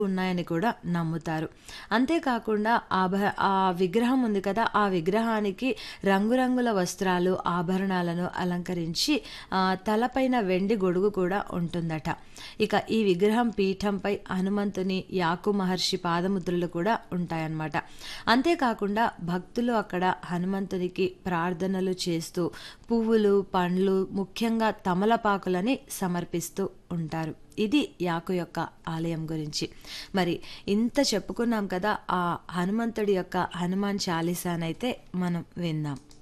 ఉన్నాయని కూడా నమ్ముతారు అంతేకాకుండా ఆభ ఆ విగ్రహం ఉంది కదా ఆ విగ్రహానికి రంగురంగుల వస్త్రాలు ఆభరణాలను అలంకరించి ఆ, తలపైన వెండి గొడుగు కూడా ఉంటుందట ఇక ఈ విగ్రహం పీఠంపై హనుమంతుని యాకు మహర్షి పాదముద్రలు కూడా ఉంటాయన్నమాట అంతేకాకుండా భక్తులు అక్కడ హనుమంతునికి ప్రార్థనలు చేస్తూ పువ్వులు పండ్లు ముఖ్యంగా తమలపాకులని సమర్పిస్తూ ఉంటారు ఇది యాకు యొక్క ఆలయం గురించి మరి ఇంత చెప్పుకున్నాం కదా ఆ హనుమంతుడి యొక్క హనుమాన్ చాలీసానైతే మనం విందాం